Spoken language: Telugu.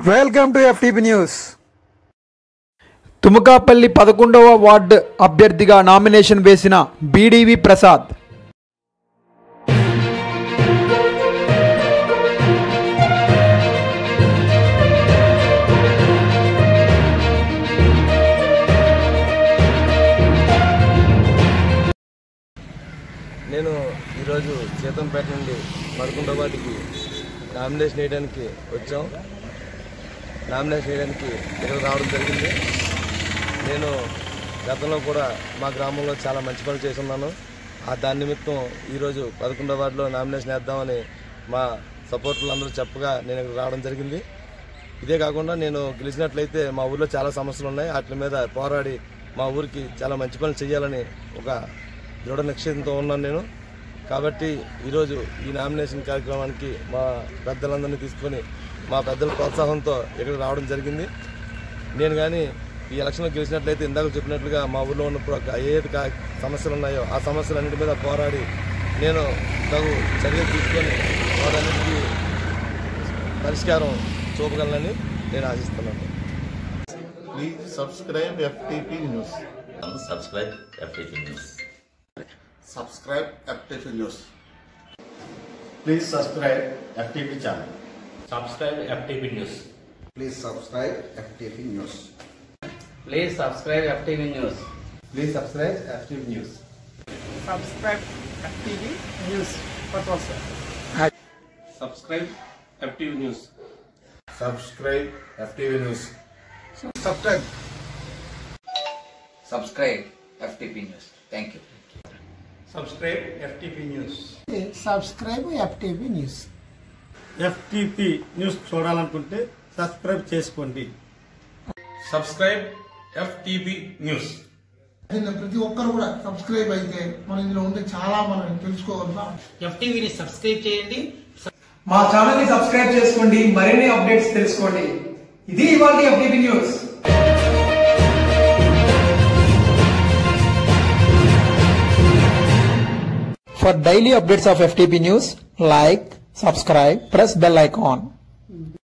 Welcome to FTP news Tumukapalli పదకొండవ వార్డు అభ్యర్థిగా నామినేషన్ వేసిన బీడీవీ ప్రసాద్ నేను ఈరోజు సీతంపేట నుండి పదకొండవాటికి నామినేషన్ వేయడానికి వచ్చాం నామినేషన్ వేయడానికి ఇక్కడ రావడం జరిగింది నేను గతంలో కూడా మా గ్రామంలో చాలా మంచి పనులు చేసి ఉన్నాను ఆ దాని నిమిత్తం ఈరోజు పదకొండవ వార్డులో నామినేషన్ వేద్దామని మా సపోర్టర్లు అందరూ చెప్పగా నేను ఇక్కడ రావడం జరిగింది ఇదే కాకుండా నేను గెలిచినట్లయితే మా ఊర్లో చాలా సమస్యలు ఉన్నాయి వాటి మీద పోరాడి మా ఊరికి చాలా మంచి పనులు చేయాలని ఒక దృఢ నిశ్చయంతో ఉన్నాను నేను కాబట్టి ఈరోజు ఈ నామినేషన్ కార్యక్రమానికి మా పెద్దలందరినీ తీసుకొని మా పెద్దల ప్రోత్సాహంతో ఇక్కడ రావడం జరిగింది నేను కానీ ఈ ఎలక్షన్లో గెలిచినట్లయితే ఇందాక చెప్పినట్లుగా మా ఊర్లో ఉన్న ప్ర- ఏది కా- సమస్యలు ఉన్నాయో ఆ సమస్యలన్నిటి మీద పోరాడి నేను తగు చర్యలు తీసుకొని వాటన్నిటికీ పరిష్కారం చూపగలనని నేను ఆశిస్తున్నాను Please subscribe FTP News. and subscribe FTP News. Subscribe FTP News. Please subscribe FTP channel. Subscribe FTP News. Please subscribe FTP News. Please subscribe FTV News. Please subscribe FTP News. subscribe FTV News. Subscribe FTV News. Subscribe FTP News. Thank you. Subscribe FTP News. Subscribe FTV news FTP news చూడాలనుకుంటే సబ్స్క్రైబ్ చేసుకోండి సబ్స్క్రైబ్ FTP న్యూస్ నిన్న ప్రతి ఒక్కరు కూడా సబ్స్క్రైబ్ అయితే మన ఇందులో ఉండే చాలా మనం తెలుసుకోగలుగుతాం ఎఫ్టీవీని సబ్స్క్రైబ్ చేయండి మా ఛానల్ ని సబ్స్క్రైబ్ చేసుకోండి మరిన్ని అప్డేట్స్ తెలుసుకోండి ఇది ఇవాళ FTP news for daily updates of FTP news like subscribe press bell icon